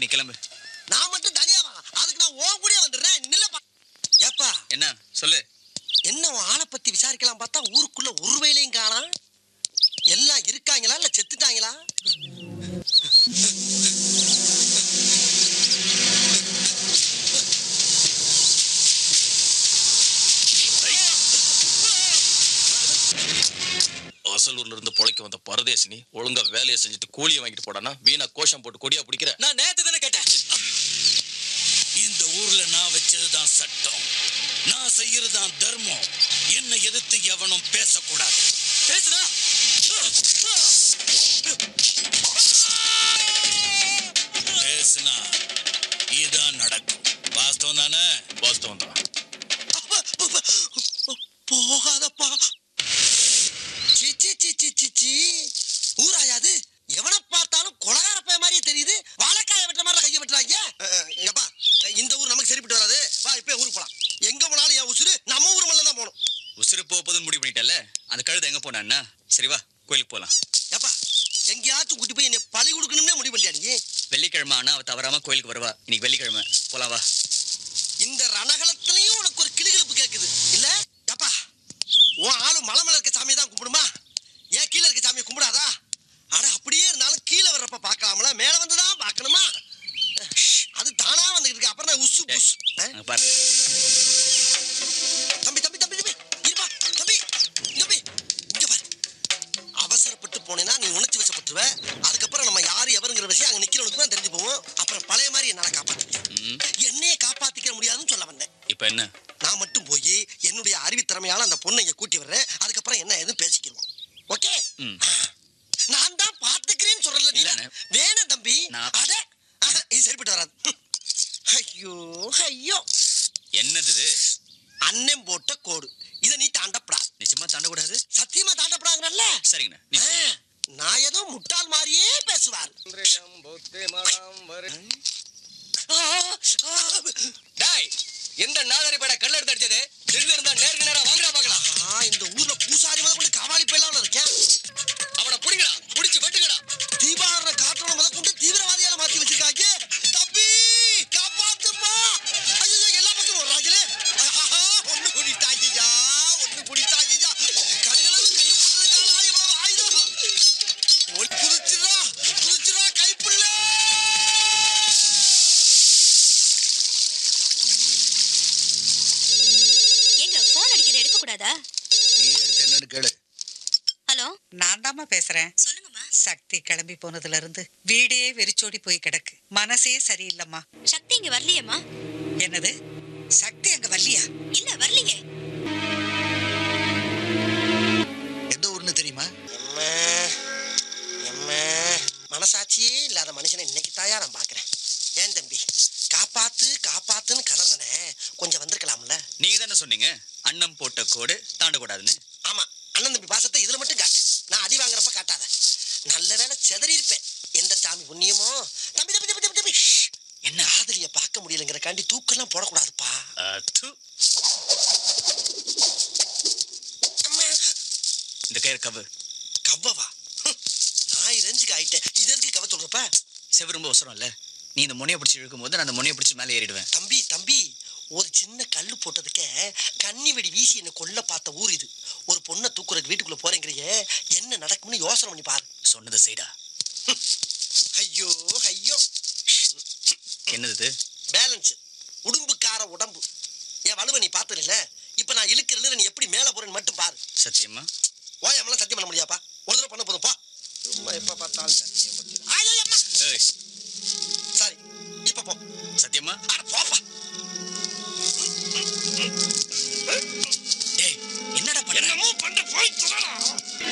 கிளம்பு நான் மட்டும் தனியாவா அதுக்கு நான் ஓ கூடயே வந்துடுறேன் நில்லப்பா ஏப்பா என்ன சொல்லு என்ன உன் ஆளை பத்தி விசாரிக்கலாம் பார்த்தா ஊருக்குள்ள ஒரு வேலையும் காணாம் எல்லாம் இருக்காங்களா இல்ல செத்துட்டாங்களா அசலூர்ல இருந்து பொழைக்க வந்த பரதேசினி ஒழுங்கா வேலையை செஞ்சுட்டு கூலியை வாங்கிட்டு போடானா வீணா கோஷம் போட்டு கொடியா பிடிக்கிற நான் நேத்து தானே கேட்டேன் இந்த ஊர்ல நான் வச்சதுதான் சட்டம் நான் செய்யறதுதான் தர்மம் என்னை எதிர்த்து எவனும் பேசக்கூடாது பேசுனா பேசுனா இதான் நடக்கும் வாஸ்தவம் தானே வாஸ்தவம் தான் போகாதப்பா சீ சீ சீ சீ சீ சீ ஊராயாது எவனை பார்த்தாலும் கொலகார பைய மாதிரியே தெரியுது வாழைக்காய வெட்டுற மாதிரி கையை வெட்டுறாங்க அஹ், எப்பா இந்த ஊர் நமக்கு சரிப்பட்டு வராது வா இப்ப ஊருக்கு போலாம் எங்க போனாலும் என் உசுரு நம்ம ஊர் மேல தான் போகணும் உசுறு போக போதுன்னு முடிவு பண்ணிட்டல அந்த கழுதை எங்க போனான்னா சரி வா கோயிலுக்கு போலாம் எப்பா எங்கேயாச்சும் கூட்டி போய் என்னை பழி கொடுக்கணும்னே முடிவு பண்ணிட்டியா நீ வெள்ளிக்கிழமை ஆனா அவ தவறாம கோயிலுக்கு வருவா இன்னைக்கு வெள்ளிக்கிழமை போலாம் வா இந்த ரணகலத்திலையும் உனக்கு ஒரு கிளுகிழப்பு கேக்குது இல்ல எப்பா உன் ஆளு மலை மேல இருக்க சாமியை தான் கும்பிடுமா ஏன் கீழே இருக்க சாமியை கும்பிடாதா அட அப்படியே இருந்தாலும் கீழே வர்றப்ப பார்க்கலாம்ல மேல வந்து தான் பார்க்கணுமா அது தானா வந்துகிட்டு இருக்கு அப்புறம் நான் உசு புசு ஆ? அங்க பாரு தம்பி தம்பி தம்பி தம்பி இருப்பா தம்பி தம்பி இங்க பாரு அவசரப்பட்டு போனேன்னா நீ உணர்ச்சி வசப்பட்டுருவ அதுக்கப்புறம் நம்ம யாரு எவருங்கிற விஷயம் அங்க நிக்கிறவனுக்கு தான் தெரிஞ்சு போவோம் அப்புறம் பழைய மாதிரி என்னால காப்பாற்ற முடியும் ம், என்னையே காப்பாத்திக்க முடியாதுன்னு சொல்ல வந்தேன் இப்ப என்ன நான் மட்டும் போய் என்னுடைய அறிவுத்திறமையால அந்த பொண்ணை இங்க கூட்டி வர்றேன் அதுக்கப்புறம் என்ன எதுவும் பேசிக்கிடுவோம் ஓகே ம். நான் தான் பாத்துக்கிறேன்னு சொல்றல நீ இல்லண்ணே. வேணாம் தம்பி நான்- அட ஆஹா, இது சரிப்பட்டு வராது ஐயோ ஐயோ என்னது இது அண்ணன் போட்ட கோடு இதை நீ தாண்டப்படாது நிச்சயமா தாண்டக்கூடாது சத்தியமா தாண்டப்படாங்கல்ல சரிங்கண்ணா நீ ஆ, நான் ஏதோ முட்டாள் மாதிரியே பேசுவார் ஆ, ஆ, டாய் எந்த நாகரி பட கல்ல எடுத்து அடிச்சது தில்லு இருந்தா நேருக்கு நேரா வாங்குறா பார்க்கலாம் ஆ, இந்த ஊர்ல பூசாரி முதல் கொண்டு காவாலி போயிடலாம்னு இருக்கேன் அவனை புடிங்கடா புடிச்சு வெட்டுங்கடா தீபாவளி காற்றோட முதல் கொண்டு தீவிரவாதியால மாத்தி வச்சிருக்காங்க தம்பி காப்பாத்துமா ஐயோ எல்லா பக்கமும் வர்றாங்களே ஆஹா, ஒண்ணு குடித்தாங்கய்யா ஒண்ணு குடித்தாங்கய்யா கடுகளவு கண்டு போட்டதுக்கான இவ்வளவு ஆயுதம் ஒளி குதிச்சுடா குதிச்சுடா கைப்புள்ள ஏங்க போன் அடிக்கிறது எடுக்க கூடாதா நீ எடுத்து என்னன்னு கேளு ஹலோ நான் தாம்மா பேசுறேன் சொல்லுங்கம்மா சக்தி கிளம்பி போனதுல இருந்து வீடே வெறிச்சோடி போய் கிடக்கு மனசே சரியில்லைம்மா சக்தி இங்க வரலையேம்மா என்னது சக்தி அங்க வரலையா இல்ல வரலையே எந்த ஊர்னு தெரியுமா எம்மா எம்மா மனசாட்சியே இல்லாத மனுஷனை இன்னைக்கு தாயா நான் பாக்குறேன் ஏன் தம்பி காப்பாத்து காப்பாத்துன்னு கதறினே கொஞ்சம் வந்திருக்கலாம்ல நீங்க தானே சொன்னீங்க அண்ணன் போட்ட கோடு தாண்டக்கூடாதுன்னு ஆமா அண்ணன் தம்பி பாசத்தை இதுல மட்டும் காட்டு நான் அடி வாங்குறப்ப காட்டாத நல்ல வேளை செதறி இருப்பேன் எந்த சாமி புண்ணியமோ தம்பி தம்பி தம்பி தம்பி தம்பி ஷ். என்ன ஆதலிய பார்க்க முடியலங்கிறக்காண்டி தூக்கெல்லாம் போடக்கூடாதுப்பா அஹ், து. அம்மா, இந்த கயிறு கவு கவ்வவா ஹம், நாய் ரெஞ்சுக்கு ஆயிட்டேன் இது எதுக்கு கவ சொல்றப்ப செவு ரொம்ப அவசரம் இல்ல நீ இந்த முனையை பிடிச்சி இழுக்கும் போது நான் அந்த முனையை பிடிச்சி மேலே ஏறிடுவேன் தம்பி தம்பி ஒரு சின்ன கல்லு போட்டதுக்கே கன்னி வெடி வீசி என்ன கொல்ல பார்த்த ஊர் இது ஒரு பொண்ணை தூக்குறதுக்கு வீட்டுக்குள்ள போறேங்கிறீங்க என்ன நடக்கும்னு யோசனை பண்ணி பாரு சொன்னதை செய்டா ஐயோ ஐயோ என்னது இது பேலன்ஸ் உடும்புக்கார உடம்பு என் வலுவை நீ பார்த்தது இல்ல இப்ப நான் இழுக்கிறதுல நீ எப்படி மேல போறேன்னு மட்டும் பாரு சத்தியமா ஓயாமலாம் சத்தியம் பண்ண முடியாப்பா ஒரு தடவை பண்ண போதும் பா சும்மா எப்ப பார்த்தாலும் சத்தியம் பண்ணி- ஐயோ, அம்மா. ஏய் சரி இப்ப போ சத்தியமா அட போப்பா